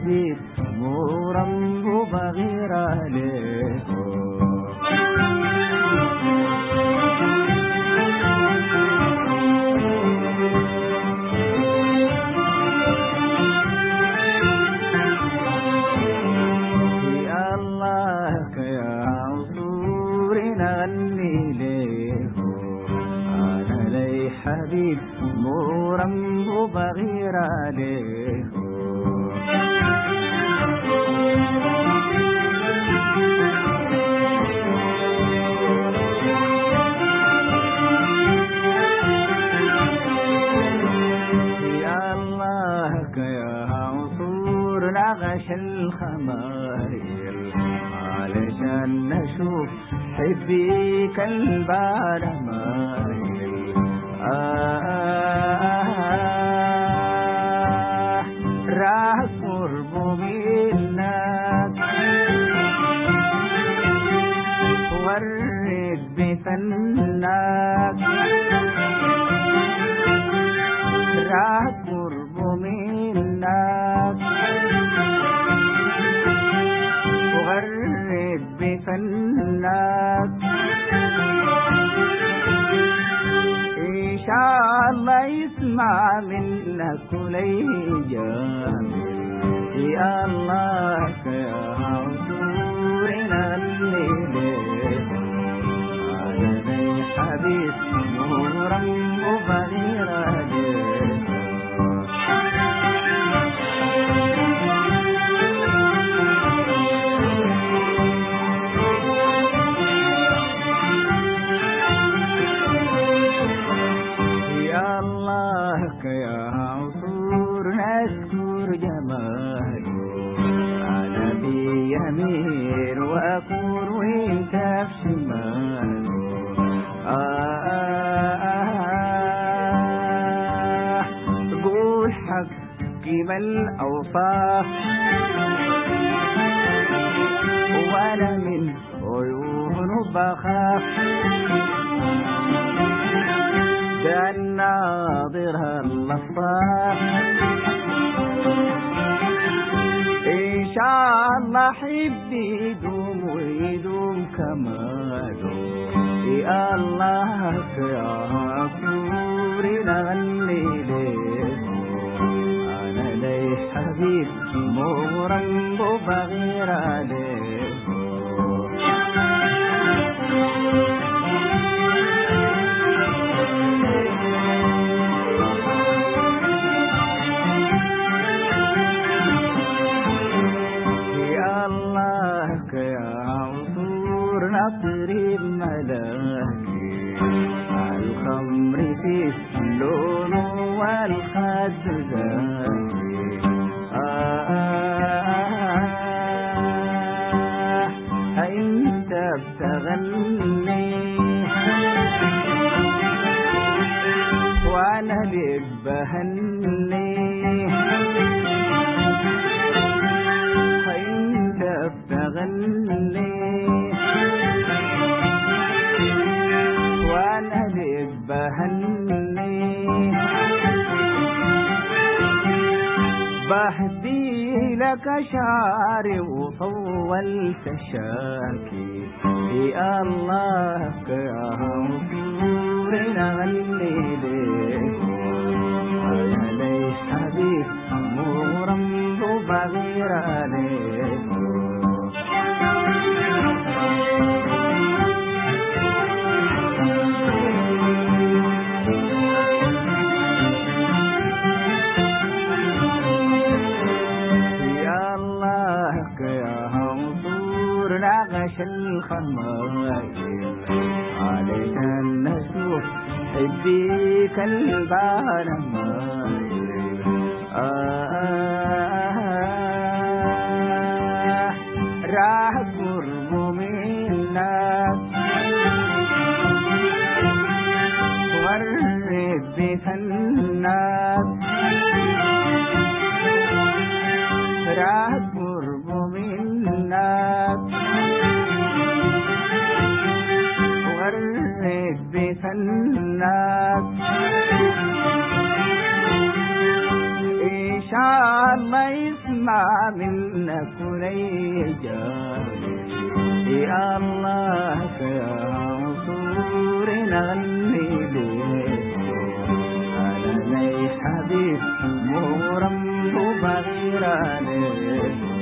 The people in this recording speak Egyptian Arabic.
حبيب مو رمبو بغير عليكم يا الله يا عصور نغني ليه أنا لي حبيب مو رمبو بغير عليه يا الله يا عصور نغش الخمايل علشان نشوف حبيك البار مايل آه راح قرب منك ورد بفنك راح قرب منك وغرد بفنك إن شاء الله يسمع منك ولي جامل يا الله يا عصورنا الليل أنا لي حبيب نورا وغير عليك يا الله يا عصور نذكر جماله أنا بيمين وأكون وانت في شماله آه آه آه قول حق كيما الأوصاف وأنا من عيون بخاف ده الناظر اللطاف إن شاء الله حبي يدوم ويدوم كماله يا الله يا عصوري نغني ليه أنا لي حبيب مغرم وبغير عليه يا الله يا عصور نطري ملاكي الخمر في اللون والخد زاكي آه آه آه انت بتغني وانا لك بهني انت بتغني وانا لك بهني بهدي لك شعري وطولت شاكي يا الله يا عصور نغني ليك أنا لي حبيب مغرم وبغير عليك يا الله يا عصور نغش الخمايل علشان نشوف حبيك البار مايل آه آه آه راح قرب منك ورد بفنك راح قرب منك ورد بفنك ما منك وليجار يا الله كعصور نغني ليك أنا لي حبيب مورم بغيرانك